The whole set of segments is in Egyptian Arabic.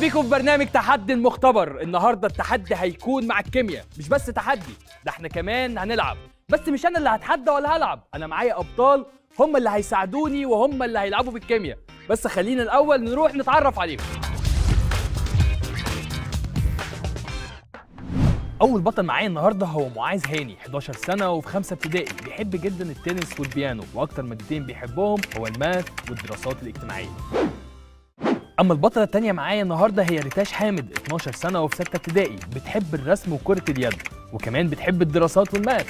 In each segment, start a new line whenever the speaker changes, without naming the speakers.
بيكم في برنامج تحدي المختبر النهارده التحدي هيكون مع الكيمياء مش بس تحدي ده احنا كمان هنلعب بس مش انا اللي هتحدى ولا هلعب انا معايا ابطال هم اللي هيساعدوني وهم اللي هيلعبوا بالكيمياء بس خلينا الاول نروح نتعرف عليهم اول بطل معايا النهارده هو معاذ هاني 11 سنه وفي خمسه ابتدائي بيحب جدا التنس والبيانو واكتر مادتين بيحبهم هو الماث والدراسات الاجتماعيه اما البطله التانية معايا النهارده هي ريتاش حامد 12 سنه وفي سته ابتدائي بتحب الرسم وكره اليد وكمان بتحب الدراسات والماث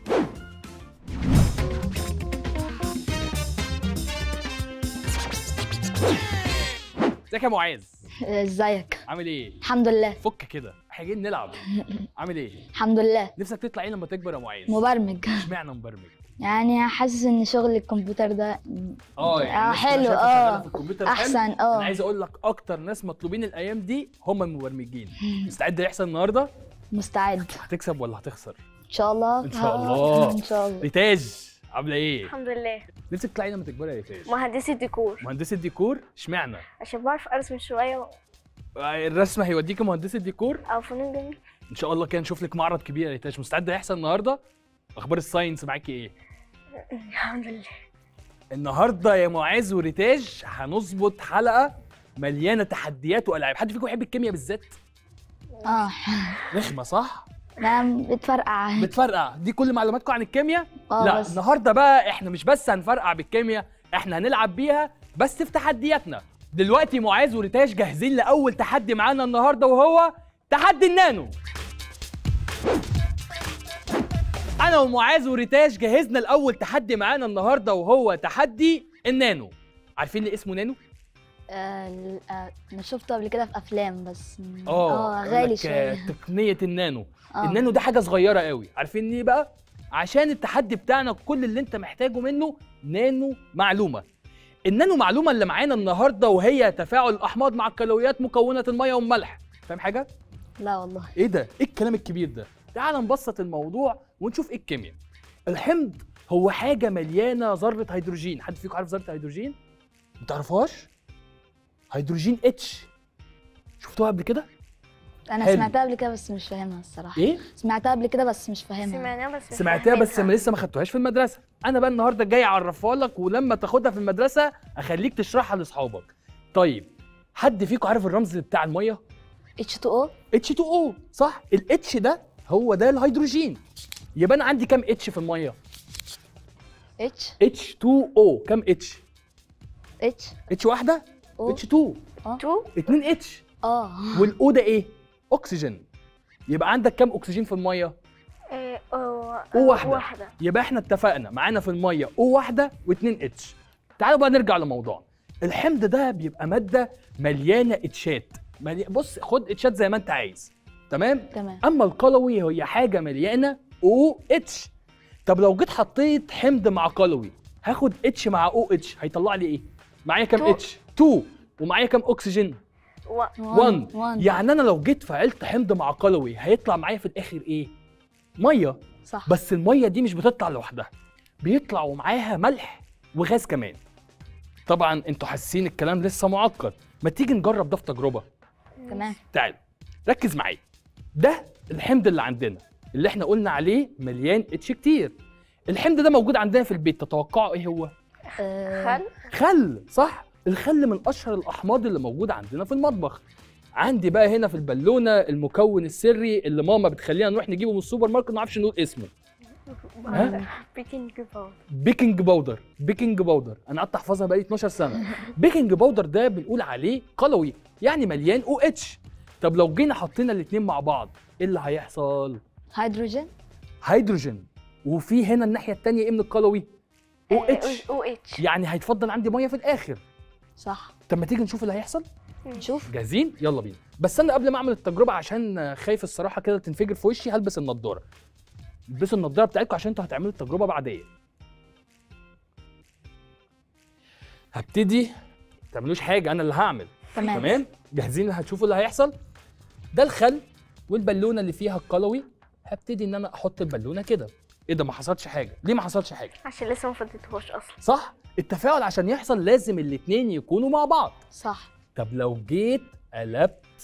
ازيك يا معاذ
ازيك
عامل ايه
الحمد لله
فك كده احنا جايين نلعب عامل ايه
الحمد لله
نفسك تطلع ايه لما تكبر يا معاذ
مبرمج
اشمعنى مبرمج
يعني حاسس ان شغل الكمبيوتر ده
اه
آه،
الناس
حلو،
كلها شايفة
آه.
شغالة في الكمبيوتر حلو.
احسن
انا
اه
عايز اقول لك اكتر ناس مطلوبين الايام دي هم المبرمجين مستعد يحصل النهارده
مستعد
هتكسب ولا هتخسر
ان شاء الله
إن شاء الله.
ان شاء الله
ريتاج عامله ايه
الحمد لله
نفسك تطلعي لما تكبري يا ريتاج
مهندسة ديكور
مهندسه ديكور اشمعنى
عشان بعرف ارسم شوية
آه، الرسم هيوديكي مهندسه ديكور
او فنون جميلة
ان شاء الله كده نشوف لك معرض كبير يا ريتاج مستعد يحصل النهارده اخبار الساينس معاكي ايه
الحمد لله
النهارده يا معاذ وريتاج هنظبط حلقه مليانه تحديات والعاب حد فيكم يحب الكيمياء بالذات
اه
رخمه صح
نعم بتفرقع
بتفرقع دي كل معلوماتكم عن الكيمياء
اه
لا
بس
النهارده بقى احنا مش بس هنفرقع بالكيمياء احنا هنلعب بيها بس في تحدياتنا دلوقتي معاذ وريتاج جاهزين لاول تحدي معانا النهارده وهو تحدي النانو انا ومعاذ وريتاج جهزنا لاول تحدي معانا النهارده وهو تحدي النانو عارفين ليه اسمه نانو
آه، ال- آه، انا شفته قبل كده في افلام بس
اه يقول
غالي
لك،
شويه
آه، تقنيه النانو
اه
النانو ده حاجه صغيره قوي عارفين ليه بقى عشان التحدي بتاعنا كل اللي انت محتاجه منه نانو معلومه النانو معلومه اللي معانا النهارده وهي تفاعل الاحماض مع الكالوريات مكونه الميه والملح فاهم حاجه
لا والله
ايه ده ايه الكلام الكبير ده تعال نبسط الموضوع ونشوف ايه الكيمياء الحمض هو حاجه مليانه ذره هيدروجين حد فيكم عارف ذره هيدروجين ما تعرفهاش هيدروجين اتش شفتوها قبل كده
انا
حلو.
سمعتها قبل كده بس مش فاهمها الصراحه
ايه
سمعتها قبل كده بس مش فاهمها
سمعناها بس مش
سمعتها بس
فاهمينها.
ما لسه ما خدتوهاش في المدرسه انا بقى النهارده جاي اعرفها لك ولما تاخدها في المدرسه اخليك تشرحها لاصحابك طيب حد فيكم عارف الرمز بتاع الميه
H2O
H2O صح الاتش ده هو ده الهيدروجين يبقى انا عندي كام اتش في الميه
H
H2O كام اتش
H
اتش واحده
O
H2
تو
2 اتش
اه
والاو ده ايه اكسجين يبقى عندك كام اكسجين في الميه
آه، آه،
او واحده
واحدة
يبقى احنا اتفقنا معانا في الميه او واحده و2 اتش تعالوا بقى نرجع لموضوعنا الحمض ده بيبقى ماده مليانه اتشات ملي... بص خد اتشات زي ما انت عايز تمام
تمام
اما القلوي هي حاجه مليانه او اتش طب لو جيت حطيت حمض مع قلوي هاخد اتش مع او اتش هيطلع لي ايه معايا كام
تو.
اتش 2 ومعايا كام اكسجين
و...
1
1
يعني انا لو جيت فعلت حمض مع قلوي هيطلع معايا في الاخر ايه ميه
صح
بس الميه دي مش بتطلع لوحدها بيطلعوا معاها ملح وغاز كمان طبعا انتوا حاسين الكلام لسه معقد ما تيجي نجرب ده في تجربه
تمام
تعالوا ركز معايا ده الحمض اللي عندنا اللي احنا قلنا عليه مليان اتش كتير الحمض ده موجود عندنا في البيت تتوقعوا ايه هو
آه،
خل
خل صح الخل من اشهر الاحماض اللي موجوده عندنا في المطبخ عندي بقى هنا في البالونه المكون السري اللي ماما بتخلينا نروح نجيبه من السوبر ماركت ما نعرفش نقول اسمه ها؟
بيكنج باودر
بيكنج باودر بيكنج باودر انا قعدت احفظها بقالي 12 سنه بيكنج باودر ده بنقول عليه قلوي يعني مليان او اتش طب لو جينا حطينا الاثنين مع بعض ايه اللي هيحصل
هيدروجين
هيدروجين وفي هنا الناحيه الثانيه ايه من القلوي او اتش
او اتش
يعني هيتفضل عندي ميه في الاخر
صح
طب ما تيجي نشوف اللي هيحصل
نشوف
جاهزين يلا بينا بس انا قبل ما اعمل التجربه عشان خايف الصراحه كده تنفجر في وشي هلبس النضاره البسوا النضاره بتاعتكم عشان انتوا هتعملوا التجربه بعدين هبتدي ما تعملوش حاجه انا اللي هعمل
تمام
تمام جاهزين هتشوفوا اللي هيحصل ده الخل والبالونه اللي فيها القلوي هبتدي ان انا احط البالونه كده ايه ده ما حصلش حاجه ليه ما حصلش حاجه
عشان لسه ما فضيتهوش اصلا
صح التفاعل عشان يحصل لازم الاتنين يكونوا مع بعض
صح
طب لو جيت قلبت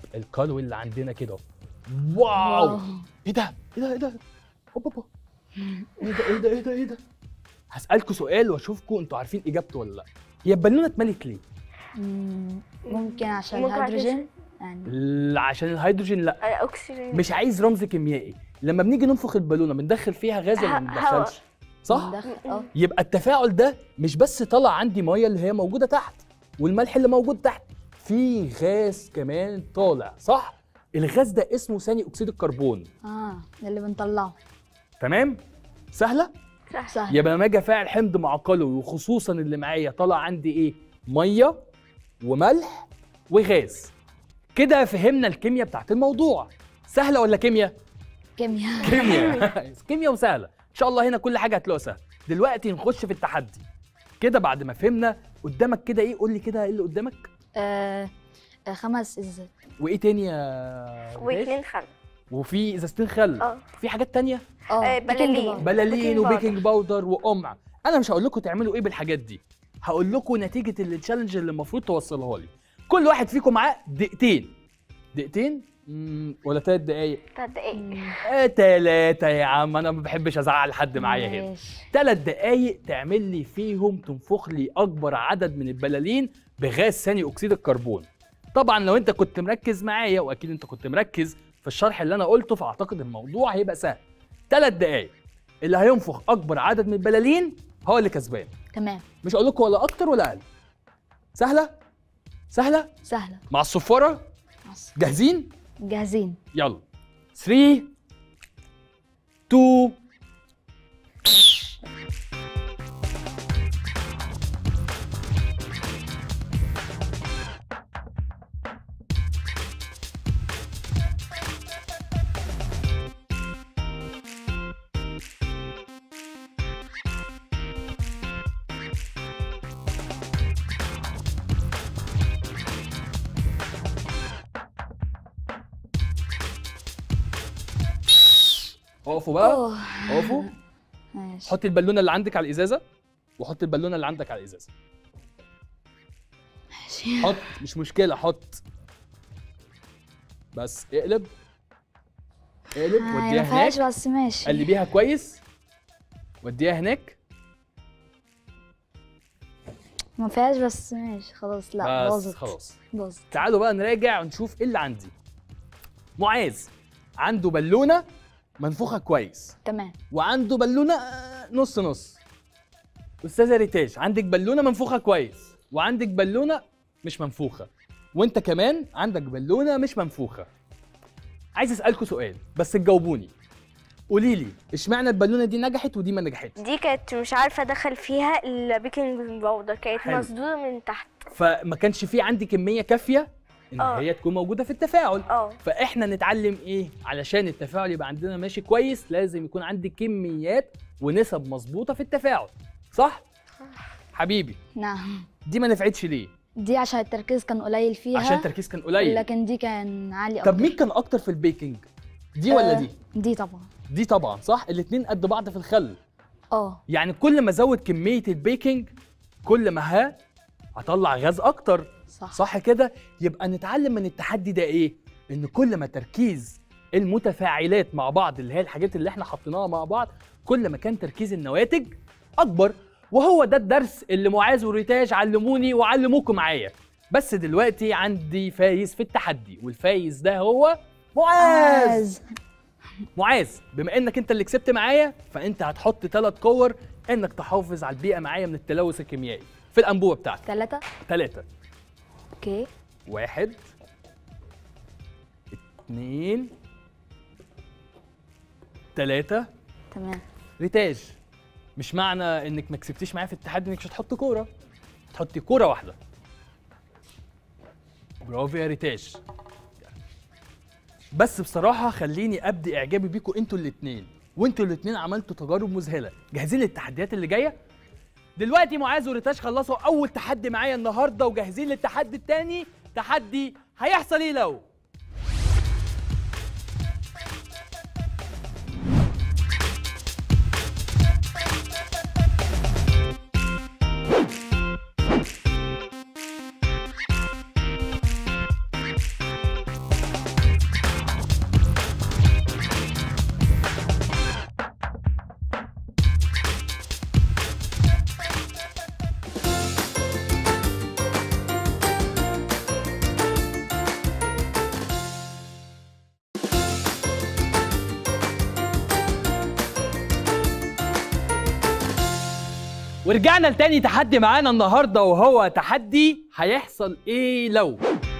القلو اللي عندنا كده واو
واو.
ايه ده ايه ده ايه ده هوب هوب ايه ده ايه ده ايه ده ايه ده هسألكوا سؤال واشوفكم انتوا عارفين اجابته ولا لا هي البالونه اتملت ليه
مم، ممكن عشان
ممكن عشان-
الهيدروجين يعني
لا، عشان الهيدروجين لا
آه، اكسجين
مش عايز رمز كيميائي لما بنيجي ننفخ البالونه بندخل فيها غاز ولا ما
ه-
بندخلش صح
بندخل- اه
يبقى التفاعل ده مش بس طلع عندي ميه اللي هي موجوده تحت والملح اللي موجود تحت في غاز كمان طالع صح الغاز ده اسمه ثاني اكسيد الكربون
اه ده اللي بنطلعه
تمام سهله
صح
سهل
يبقى لما اجي افاعل حمض مع قلوي وخصوصا اللي معايا طلع عندي ايه ميه وملح وغاز كده فهمنا الكيمياء بتاعت الموضوع سهله ولا كيمياء
كيمياء
كيمياء كيمياء وسهله ان شاء الله هنا كل حاجه هتلاقوها سهله دلوقتي نخش في التحدي كده بعد ما فهمنا قدامك كده ايه قول لي كده ايه اللي قدامك
آه آه، خمس ازازات
وايه تاني يا
واثنين خل
وفي ازازتين خل
اه
في حاجات تانية
اه
آه،
بيكنج
بلالين.
باودر.
بلالين
بيكنج
وبيكنج باودر وقمع انا مش هقول لكم تعملوا ايه بالحاجات دي هقول لكم نتيجه التشالنج اللي المفروض توصلها لي كل واحد فيكم معاه دقيقتين دقيقتين مم، ولا ثلاث دقايق
ثلاث دقايق
مم،
آه تلاتة يا عم انا ما بحبش ازعل حد معايا هنا
ماشي.
ثلاث دقايق تعمل لي فيهم تنفخ لي اكبر عدد من البلالين بغاز ثاني اكسيد الكربون طبعا لو انت كنت مركز معايا واكيد انت كنت مركز في الشرح اللي انا قلته فاعتقد الموضوع هيبقى سهل ثلاث دقايق اللي هينفخ اكبر عدد من البلالين هو اللي كسبان
تمام
مش هقول لكم ولا اكتر ولا اقل سهله سهله
سهلة
مع الصفاره
عصر.
جاهزين
جاهزين
يلا 3 2 اقفوا بقى
أوه.
اقفوا
ماشي
حط البالونه اللي عندك على الازازه وحط البالونه اللي عندك على الازازه
ماشي
حط مش مشكله حط بس اقلب اقلب
آه،
وديها
ما فيهاش
هناك
بس ماشي
قلبيها كويس وديها هناك
ما فيهاش بس ماشي خلاص لا
بس
باظت
خلاص
باظت
تعالوا بقى نراجع ونشوف ايه اللي عندي معاذ عنده بالونه منفوخه كويس
تمام
وعنده بالونه آه، نص نص استاذه ريتاج عندك بالونه منفوخه كويس وعندك بالونه مش منفوخه وانت كمان عندك بالونه مش منفوخه عايز اسالكوا سؤال بس تجاوبوني قولي لي اشمعنى البالونه دي نجحت ودي ما نجحتش
دي كانت مش عارفه ادخل فيها البيكنج باودر كانت
حلو.
مسدوده من تحت
فما كانش في عندي كميه كافيه ان
آه.
هي تكون موجوده في التفاعل
اه
فاحنا نتعلم ايه علشان التفاعل يبقى عندنا ماشي كويس لازم يكون عندي كميات ونسب مظبوطه في التفاعل صح حبيبي
نعم
دي ما نفعتش ليه
دي عشان التركيز كان قليل فيها
عشان التركيز كان قليل
لكن دي كان عالي اكتر
طب مين كان اكتر في البيكنج دي ولا
آه،
دي
دي طبعا
دي طبعا صح الاتنين قد بعض في الخل
اه
يعني كل ما ازود كميه البيكنج كل ما ها هطلع غاز اكتر
صح
صح كده يبقى نتعلم من التحدي ده ايه ان كل ما تركيز المتفاعلات مع بعض اللي هي الحاجات اللي احنا حطيناها مع بعض كل ما كان تركيز النواتج اكبر وهو ده الدرس اللي معاذ وريتاج علموني وعلموكم معايا بس دلوقتي عندي فايز في التحدي والفايز ده هو معاذ
عايز.
معاذ بما انك انت اللي كسبت معايا فانت هتحط ثلاث كور انك تحافظ على البيئه معايا من التلوث الكيميائي في الانبوبه بتاعتك
ثلاثة
ثلاثه
اوكي
واحد اتنين تلاتة
تمام
ريتاج مش معنى انك ما كسبتيش معايا في التحدي انك مش هتحط كورة هتحطي كورة واحدة برافو يا ريتاج بس بصراحة خليني ابدي اعجابي بيكم انتوا الاتنين وانتوا الاتنين عملتوا تجارب مذهلة جاهزين للتحديات اللي جاية؟ دلوقتي معاذ وريتاج خلصوا اول تحدي معايا النهارده وجاهزين للتحدي التاني تحدي هيحصل ايه لو ورجعنا لتاني تحدي معانا النهارده وهو تحدي هيحصل ايه لو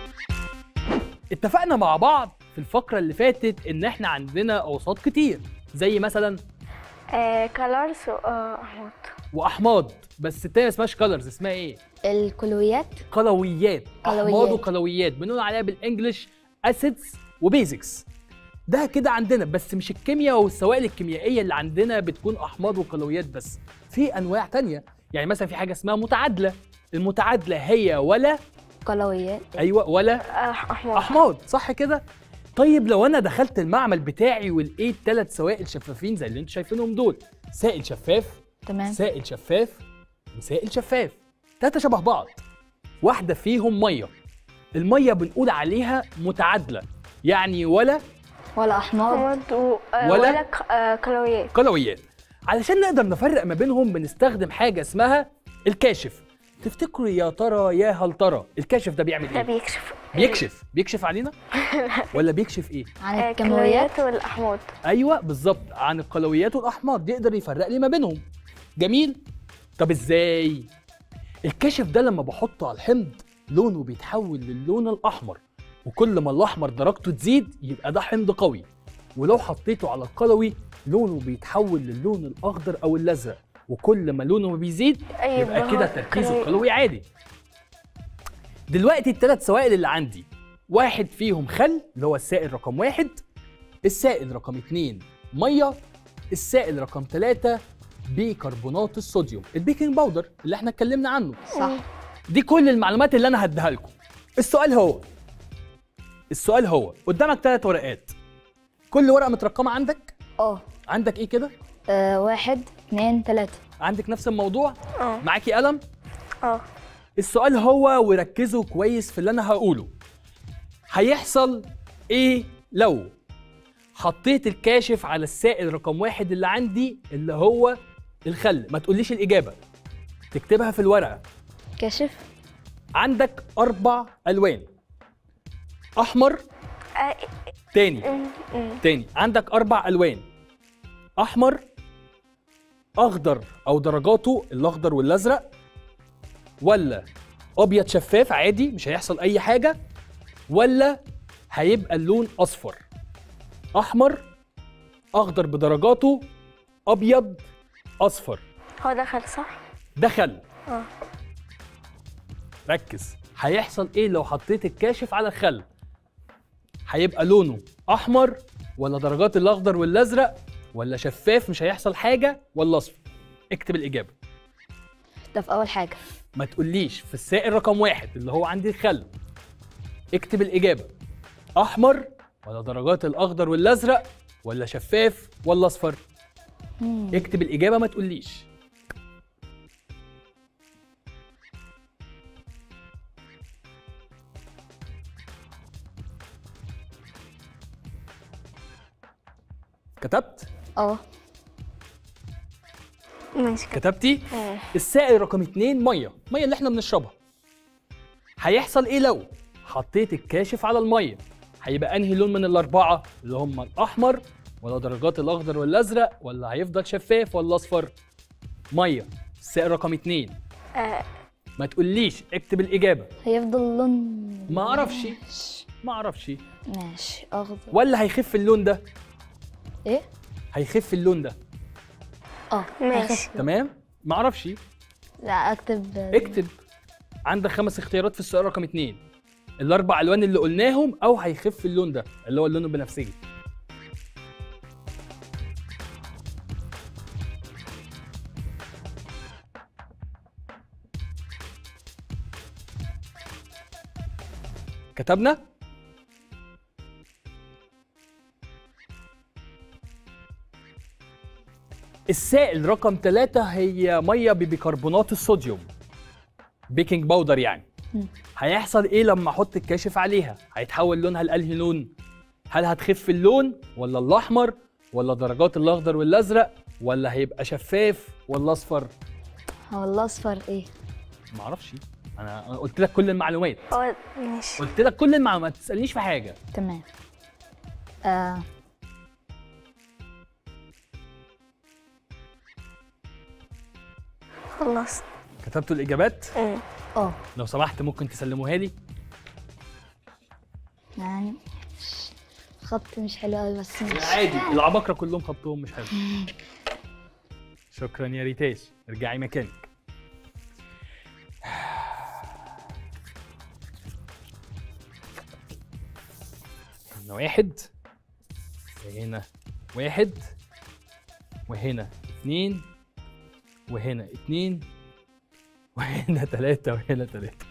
اتفقنا مع بعض في الفقرة اللي فاتت ان احنا عندنا اوساط كتير زي مثلا
كلرز واحمد
واحماض بس التانية ما اسمهاش كولرز اسمها ايه؟
الكلويات
قلويات احماض
قلويات.
وقلويات بنقول عليها بالانجلش اسيدز وبيزكس ده كده عندنا بس مش الكيمياء والسوائل الكيميائيه اللي عندنا بتكون احماض وقلويات بس في انواع تانية يعني مثلا في حاجه اسمها متعادله المتعادله هي ولا
كلويات
ايوه ولا
احمد
احماض صح كده طيب لو انا دخلت المعمل بتاعي ولقيت ثلاث سوائل شفافين زي اللي انتوا شايفينهم دول سائل شفاف
تمام
سائل شفاف وسائل شفاف تلاتة شبه بعض واحدة فيهم مية المية بنقول عليها متعادلة يعني ولا
ولا احماض
احمد و... آه،
ولا؟
ولا ك- آه، كلويات
قلويات علشان نقدر نفرق ما بينهم بنستخدم حاجة اسمها الكاشف تفتكروا يا ترى يا هل ترى الكاشف ده بيعمل
ده
ايه؟
بيكشف
بيكشف بيكشف علينا ولا بيكشف ايه؟
عن
آه،
الكيماويات
كلويات والاحماض
ايوه بالظبط عن القلويات والاحماض يقدر يفرق لي ما بينهم جميل طب ازاي الكشف ده لما بحطه على الحمض لونه بيتحول للون الاحمر وكل ما الاحمر درجته تزيد يبقى ده حمض قوي ولو حطيته على القلوي لونه بيتحول للون الاخضر او الازرق وكل ما لونه بيزيد
أيوة،
يبقى
هو
كده تركيزه
قلوي.
القلوي عادي دلوقتي الثلاث سوائل اللي عندي واحد فيهم خل اللي هو السائل رقم واحد السائل رقم اتنين ميه السائل رقم ثلاثة بيكربونات الصوديوم البيكنج باودر اللي احنا اتكلمنا عنه
صح
دي كل المعلومات اللي انا هديها لكم السؤال هو السؤال هو قدامك ثلاث ورقات كل ورقه مترقمه عندك
اه
عندك ايه كده
آه، واحد اتنين تلاتة
عندك نفس الموضوع
اه
معاكي قلم
اه
السؤال هو وركزوا كويس في اللي انا هقوله هيحصل ايه لو حطيت الكاشف على السائل رقم واحد اللي عندي اللي هو الخل ما تقوليش الاجابه تكتبها في الورقه
كشف
عندك اربع الوان احمر
آه،
تاني
أم، أم.
تاني عندك اربع الوان احمر اخضر او درجاته الاخضر والازرق ولا ابيض شفاف عادي مش هيحصل اي حاجه ولا هيبقى اللون اصفر احمر اخضر بدرجاته ابيض اصفر
هو دخل صح
دخل
اه
ركز هيحصل ايه لو حطيت الكاشف على الخل هيبقى لونه احمر ولا درجات الاخضر والازرق ولا شفاف مش هيحصل حاجه ولا اصفر اكتب الاجابه
ده في اول حاجة
ما تقوليش في السائل رقم واحد اللي هو عندي الخل اكتب الاجابه احمر ولا درجات الاخضر والازرق ولا شفاف ولا اصفر
مم.
اكتب الاجابه ما تقوليش كتبت
اه
ماشي كده
كتبتي
آه.
السائل رقم اتنين ميه ميه اللي احنا بنشربها هيحصل ايه لو حطيت الكاشف على الميه هيبقى انهي لون من الاربعه اللي هم الاحمر ولا درجات الاخضر والازرق ولا هيفضل شفاف ولا اصفر ميه السائل رقم اتنين
آه،
ما تقوليش اكتب الاجابه
هيفضل لون
ما اعرفش
ماشي.
ما اعرفش
ماشي اخضر
ولا هيخف اللون ده
ايه
هيخف اللون ده
اه
ماشي.
هيخف.
تمام ما اعرفش
لا اكتب
اكتب عندك خمس اختيارات في السؤال رقم اتنين الاربع الوان اللي قلناهم او هيخف اللون ده اللي هو اللون البنفسجي كتبنا السائل رقم ثلاثة هي مية ببيكربونات الصوديوم بيكنج باودر يعني
مم.
هيحصل ايه لما احط الكاشف عليها هيتحول لونها لانهي لون هل هتخف اللون ولا الاحمر ولا درجات الاخضر والازرق ولا هيبقى شفاف ولا اصفر
هو الاصفر ايه
معرفش انا أنا قلت لك كل المعلومات
هو ماشي
قلت لك كل المعلومات ما تسالنيش في حاجه
تمام آه.
خلص
كتبتوا الاجابات
مم.
اه
لو سمحت ممكن تسلموها لي
يعني مش- خط مش حلو قوي بس مش
عادي العباقرة كلهم خطهم مش حلو شكرا يا ريتاش ارجعي مكانك هنا واحد وهنا واحد وهنا اتنين وهنا اتنين وهنا تلاتة وهنا تلاتة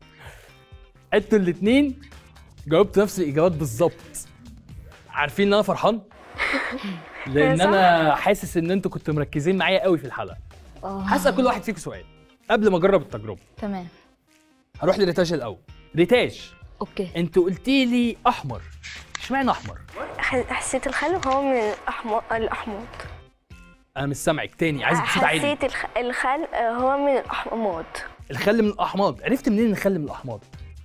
انتوا الاتنين جاوبتوا نفس الإجابات بالظبط عارفين ان انا فرحان لان
صح.
انا حاسس ان انتوا كنتوا مركزين معايا قوي في الحلقه
اه
هسال كل واحد فيكم سؤال قبل ما اجرب التجربه
تمام
هروح لريتاج الاول ريتاج
اوكي
انت قلتي لي احمر اشمعنى احمر
ح- حسيت الخل هو من الأحمر الأحماض
انا مش سامعك تاني عايز بصوت عالي
حسيت الخ... الخل آه، هو من الأحماض
الخل من الاحماض عرفت منين ان الخل من الاحماض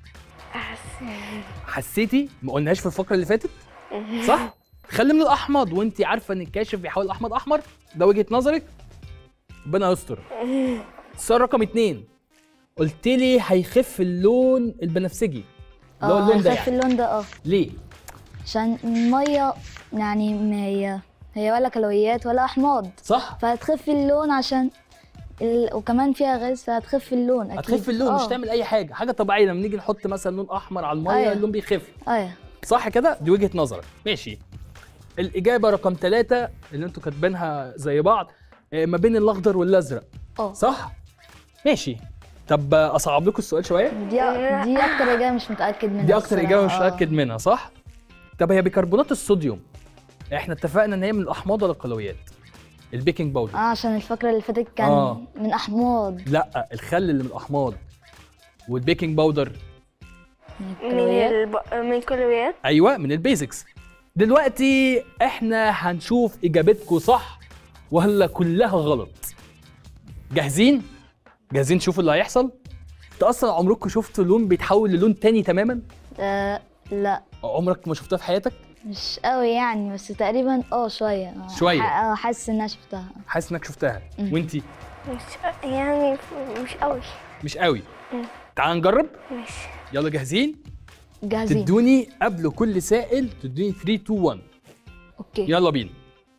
حسيت
حسيتي ما قلناهاش في الفقره اللي فاتت صح خل من الاحماض وانت عارفه ان الكاشف بيحول الاحمض احمر ده وجهه نظرك ربنا يستر السؤال رقم اتنين قلت لي هيخف اللون البنفسجي اللي هو
اه
اللون ده
هيخف
يعني
اللون ده اه
ليه
عشان الميه يعني ما هي هي ولا كالوريات ولا احماض
صح
فهتخفي اللون عشان ال... وكمان فيها غاز فهتخفي اللون اكيد
هتخف اللون مش
آه.
تعمل اي حاجه حاجه طبيعيه لما نيجي نحط مثلا لون احمر على الميه
أيوة.
اللون بيخف
ايوه
صح كده دي وجهه نظرك ماشي الاجابه رقم ثلاثة اللي انتوا كاتبينها زي بعض آه، ما بين الاخضر والازرق
اه
صح ماشي طب آه، اصعب لكم السؤال شويه
دي دي اكتر اجابه مش متاكد منها
دي اكتر
الصراحة.
اجابه مش
آه.
متاكد منها صح طب هي بيكربونات الصوديوم احنا اتفقنا ان هي من الاحماض ولا القلويات البيكنج باودر
اه عشان الفقره اللي فاتت كان
آه.
من احماض
لا الخل اللي من الاحماض والبيكنج باودر
من
من
الكالوريات
الب... من الكالوريات
ايوه من البيزكس دلوقتي احنا هنشوف اجابتكم صح ولا كلها غلط جاهزين جاهزين تشوفوا اللي هيحصل انت اصلا عمركم شفتوا لون بيتحول للون تاني تماما
آه لا
عمرك ما شفتها في حياتك
مش قوي يعني بس تقريبا اه شويه آه،
شوية.
ح- اه حاسس ان انا شفتها
حاسس انك شفتها
مم.
وانتي
مش يعني مش قوي
مش قوي
مم.
تعال نجرب
ماشي
يلا جاهزين
جاهزين
تدوني قبل كل سائل تدوني 3 2 1
اوكي
يلا بينا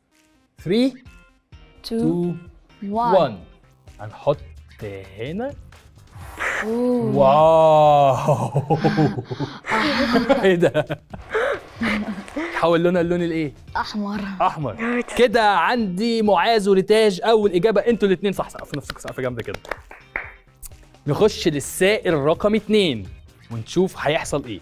3
2
2
1
1 هنحط هنا
أوه.
واو ايه ده حول لونها اللون الايه
احمر
احمر كده عندي معاذ وريتاج اول اجابه انتوا الاثنين صح سقفوا نفسك سقفه جامده كده نخش للسائل رقم اتنين ونشوف هيحصل ايه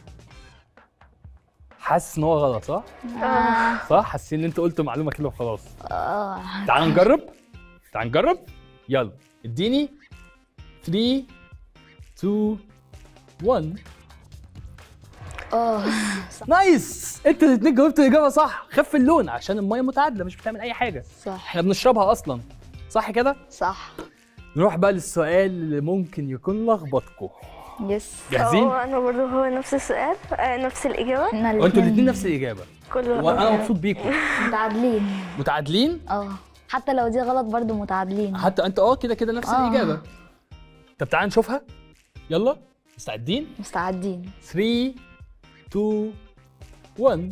حاسس ان هو غلط صح
اه
صح حاسين ان انتوا قلتوا معلومه كده وخلاص
اه
تعال نجرب تعال نجرب يلا اديني 3 2 1
اه
نايس انتوا الاثنين جاوبتوا الاجابه صح خف اللون عشان الميه متعادله مش بتعمل اي حاجه
صح
احنا بنشربها اصلا صح كده
صح
نروح بقى للسؤال اللي ممكن يكون لخبطكم
يس
جاهزين
هو انا برضه هو نفس السؤال آه، نفس الاجابه
احنا
وانتوا الاثنين نفس الاجابه
كله
وانا مبسوط بيكم
متعادلين
متعادلين
اه حتى لو دي غلط برضو متعادلين
حتى انت اه كده كده نفس
آه.
الاجابه طب تعال نشوفها يلا مستعدين
مستعدين
3 2 1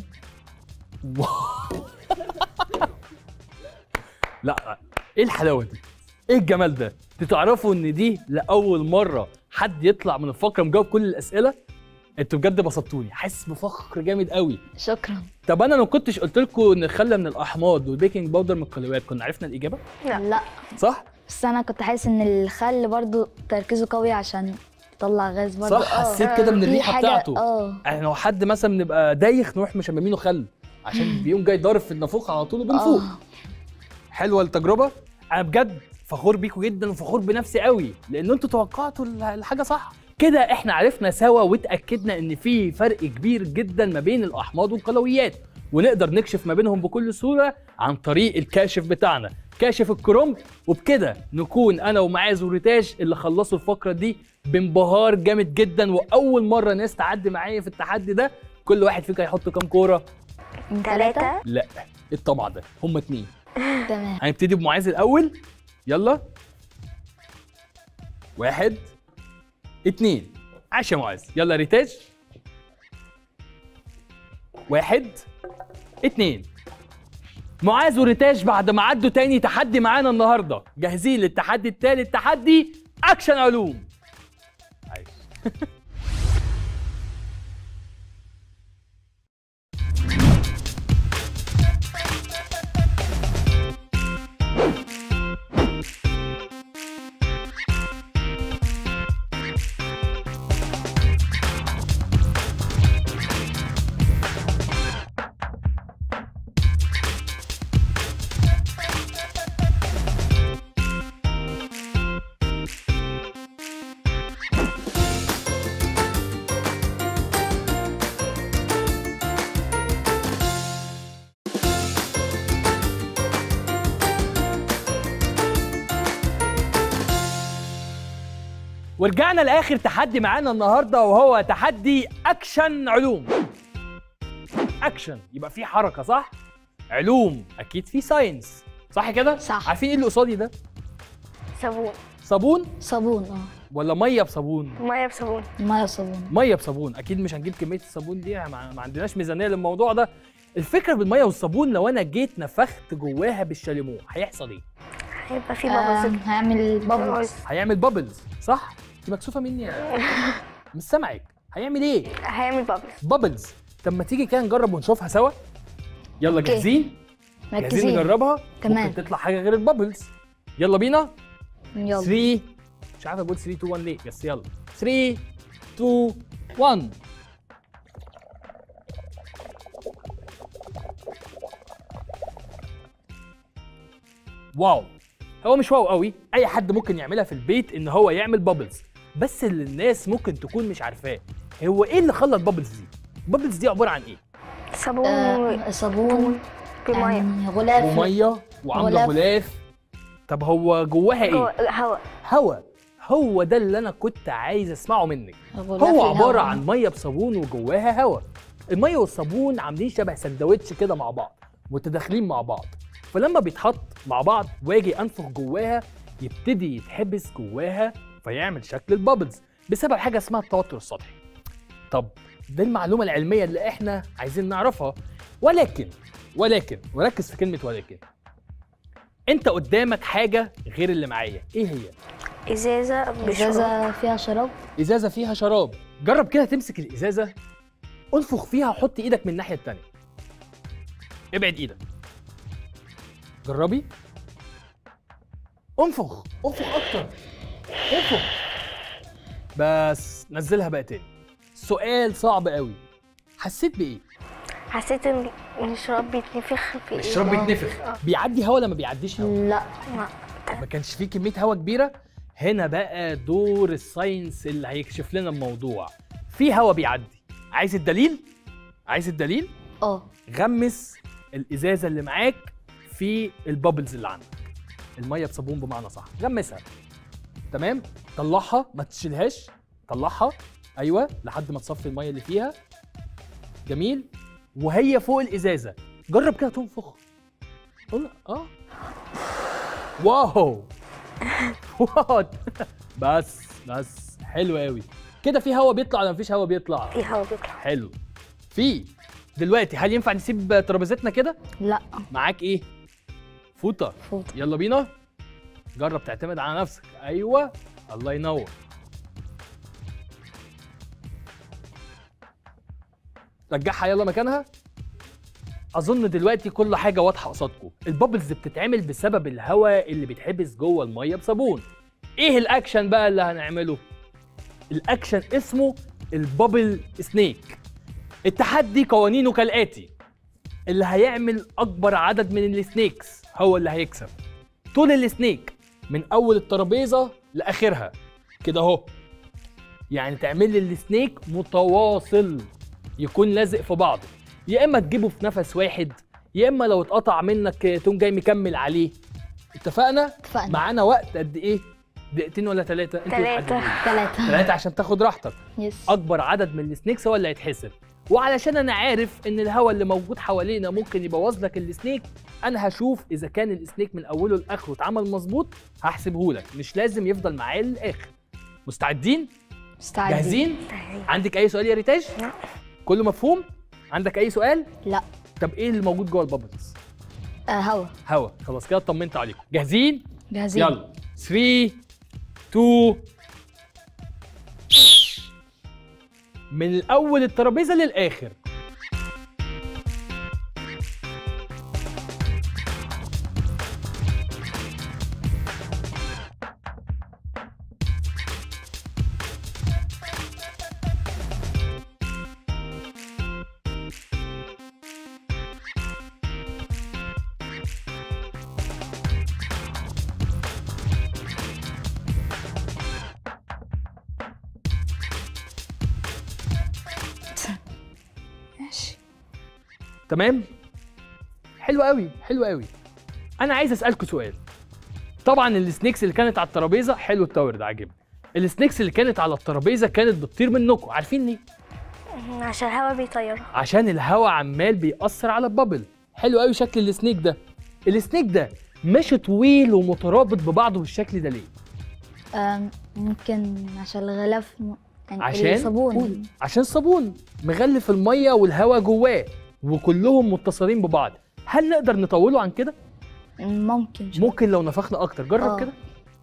لا ايه الحلاوه دي؟ ايه الجمال ده؟ انتوا تعرفوا ان دي لاول مره حد يطلع من الفقره مجاوب كل الاسئله؟ انتوا بجد بسطتوني حاسس بفخر جامد قوي
شكرا
طب انا لو كنتش قلت لكم ان الخله من الاحماض والبيكنج باودر من القلويات كنا عرفنا الاجابه
لا.
لا
صح
بس انا كنت حاسس ان الخل برضو تركيزه قوي عشان يطلع غاز برضو
صح
آه.
حسيت كده من
في
الريحه
حاجة-
بتاعته
اه
يعني لو حد مثلا بنبقى دايخ نروح مشممينه خل عشان بيقوم جاي ضارب في النافوخ على طول وبنفوق
آه.
حلوه التجربه انا بجد فخور بيكم جدا وفخور بنفسي قوي لان انتوا توقعتوا ال- الحاجه صح كده احنا عرفنا سوا واتاكدنا ان في فرق كبير جدا ما بين الاحماض والقلويات ونقدر نكشف ما بينهم بكل سهوله عن طريق الكاشف بتاعنا كاشف الكرومب وبكده نكون انا ومعاذ وريتاج اللي خلصوا الفقره دي بانبهار جامد جدا واول مره ناس تعدي معايا في التحدي ده كل واحد فيكم هيحط كام كوره
من ثلاثة
ثلاثة
لا إيه الطمع ده هما اتنين
تمام
هنبتدي بمعاذ الاول يلا واحد اتنين عاش يا معاذ يلا ريتاج واحد اتنين معاذ وريتاج بعد ما عدوا تاني تحدي معانا النهارده جاهزين للتحدي التالت تحدي اكشن علوم عايش ورجعنا لاخر تحدي معانا النهارده وهو تحدي اكشن علوم اكشن يبقى في حركه صح علوم اكيد في ساينس صح كده
صح.
عارفين ايه اللي قصادي ده
صابون
صابون
صابون اه
ولا ميه بصابون
ميه بصابون
ميه صابون
ميه بصابون اكيد مش هنجيب كميه الصابون دي ما ما عندناش ميزانيه للموضوع ده الفكره بالميه والصابون لو انا جيت نفخت جواها بالشاليمو هيحصل ايه
هيبقى في
آه
بابلز
هعمل بابلز
هيعمل بابلز صح انت مكسوفه مني يا مش سامعك هيعمل ايه
هيعمل بابلز
بابلز طب ما تيجي كده نجرب ونشوفها سوا يلا
أوكي.
جاهزين جاهزين
مركزين
نجربها
تمام.
ممكن تطلع حاجه غير البابلز يلا بينا
يلا
3 مش عارف اقول 3 2 1 ليه بس يلا 3 2 1 واو هو مش واو قوي اي حد ممكن يعملها في البيت ان هو يعمل بابلز بس اللي الناس ممكن تكون مش عارفاه هو ايه اللي خلى البابلز دي البابلز دي عباره عن ايه
صابون
آه صابون
بميه
يعني غلاف
وميه وعامله
غلاف.
غلاف طب هو جواها ايه
جوه هواء
هوا هو ده اللي انا كنت عايز اسمعه منك
غلاف
هو عباره
الهواء.
عن ميه بصابون وجواها هوا الميه والصابون عاملين شبه سندوتش كده مع بعض متداخلين مع بعض فلما بيتحط مع بعض واجي انفخ جواها يبتدي يتحبس جواها فيعمل شكل البابلز بسبب حاجه اسمها التوتر السطحي طب دي المعلومه العلميه اللي احنا عايزين نعرفها ولكن ولكن وركز في كلمه ولكن انت قدامك حاجه غير اللي معايا ايه هي
ازازه بشرب
ازازه فيها شراب
ازازه فيها شراب جرب كده تمسك الازازه انفخ فيها وحط ايدك من الناحيه التانيه ابعد ايدك جربي انفخ انفخ اكتر انفخ بس نزلها بقى تاني سؤال صعب قوي حسيت بايه
حسيت ان إن الشراب بيتنفخ في
الشراب
إيدي.
بيتنفخ بيعدي هوا ولا ما بيعديش هوا
لا
ما-
ما كانش فيه كميه هوا كبيره هنا بقى دور الساينس اللي هيكشف لنا الموضوع في هوا بيعدي عايز الدليل عايز الدليل
اه
غمس الازازه اللي معاك في البابلز اللي عندك الميه بصابون بمعنى صح غمسها تمام طلعها ما تشيلهاش طلعها ايوه لحد ما تصفي الميه اللي فيها جميل وهي فوق الازازه جرب كده تنفخ قول اه واو وات بس بس حلو قوي كده في هوا بيطلع ولا مفيش هوا بيطلع
في هوا بيطلع
حلو في دلوقتي هل ينفع نسيب ترابيزتنا كده
لا
معاك ايه فوطه
فوط
يلا بينا جرب تعتمد على نفسك ايوه الله ينور رجعها يلا مكانها اظن دلوقتي كل حاجه واضحه قصادكم البابلز بتتعمل بسبب الهواء اللي بيتحبس جوه الميه بصابون ايه الاكشن بقى اللي هنعمله الاكشن اسمه البابل سنيك التحدي قوانينه كالاتي اللي هيعمل اكبر عدد من السنيكس هو اللي هيكسب طول السنيك من اول الترابيزه لاخرها كده اهو يعني تعمل لي السنيك متواصل يكون لازق في بعضه يا اما تجيبه في نفس واحد يا اما لو اتقطع منك تقوم جاي مكمل عليه اتفقنا
اتفقنا
معانا وقت قد ايه دقيقتين ولا ثلاثه
تلاتة.
ثلاثة
ثلاثه عشان تاخد راحتك
يس
اكبر عدد من السنيكس هو اللي هيتحسب وعلشان انا عارف ان الهواء اللي موجود حوالينا ممكن يبوظ لك السنيك انا هشوف اذا كان السنيك من اوله لاخره اتعمل مظبوط هحسبه لك مش لازم يفضل معايا للاخر مستعدين
مستعدين
جاهزين عندك اي سؤال يا ريتاج
لا.
كله مفهوم عندك اي سؤال
لا
طب ايه اللي موجود جوه البابلز
آه هوا
هوا خلاص كده اطمنت عليكم جاهزين
جاهزين
يلا 3 2 من الاول الترابيزه للاخر
ماشي
تمام حلو قوي حلو قوي انا عايز اسالكم سؤال طبعا السنيكس اللي كانت على الترابيزه حلو التاور ده عاجبني السنيكس اللي كانت على الترابيزه كانت بتطير منكم عارفين ليه
عشان الهوا بيطيرها
عشان الهواء عمال بيأثر على البابل حلو قوي شكل السنيك ده السنيك ده ماشي طويل ومترابط ببعضه بالشكل ده ليه
آم، ممكن عشان الغلاف م... يعني
عشان
الصابون
قول. عشان الصابون مغلف الميه والهواء جواه وكلهم متصلين ببعض هل نقدر نطوله عن كده
ممكن شوية.
ممكن لو نفخنا اكتر جرب
آه.
كده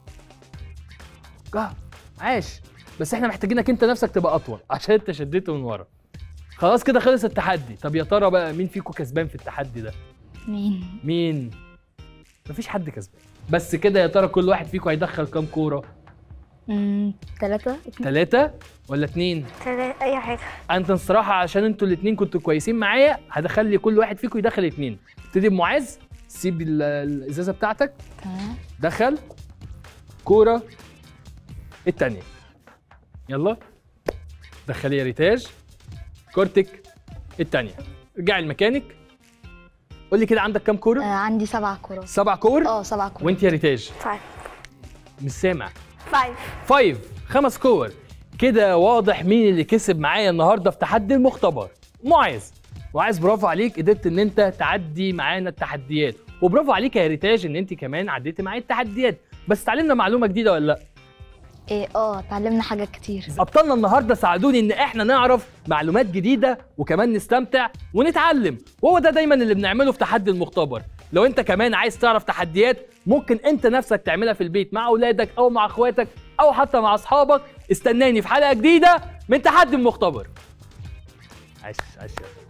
اه عاش بس احنا محتاجينك انت نفسك تبقى اطول عشان انت شديته من ورا خلاص كده خلص التحدي طب يا ترى بقى مين فيكم كسبان في التحدي ده
مين
مين مفيش حد كسبان بس كده يا ترى كل واحد فيكم هيدخل كام كوره
مم، ثلاثة اتنين.
ثلاثة ولا اتنين
تلا- اي حاجه
انت الصراحه عشان انتوا الاتنين كنتوا كويسين معايا هدخلي كل واحد فيكم يدخل اتنين ابتدي بمعاذ سيب ال- الازازه بتاعتك
تمام
دخل كوره التانية يلا دخلي يا ريتاج كورتك التانية رجعي لمكانك قول لي كده عندك كام
آه
كوره
عندي سبع كرات
سبع كور
اه سبع كرات
وانت يا ريتاج
فايف
مش سامع
فايف
فايف خمس كور كده واضح مين اللي كسب معايا النهارده في تحدي المختبر معاذ معاذ برافو عليك قدرت ان انت تعدي معانا التحديات وبرافو عليك يا ريتاج ان انت كمان عديتي معايا التحديات بس اتعلمنا معلومه جديده ولا لا
ايه اه اتعلمنا حاجات كتير
ابطالنا النهارده ساعدوني ان احنا نعرف معلومات جديده وكمان نستمتع ونتعلم وهو ده دايما اللي بنعمله في تحدي المختبر لو انت كمان عايز تعرف تحديات ممكن انت نفسك تعملها في البيت مع اولادك او مع اخواتك او حتى مع اصحابك استناني في حلقه جديده من تحدي المختبر عش عش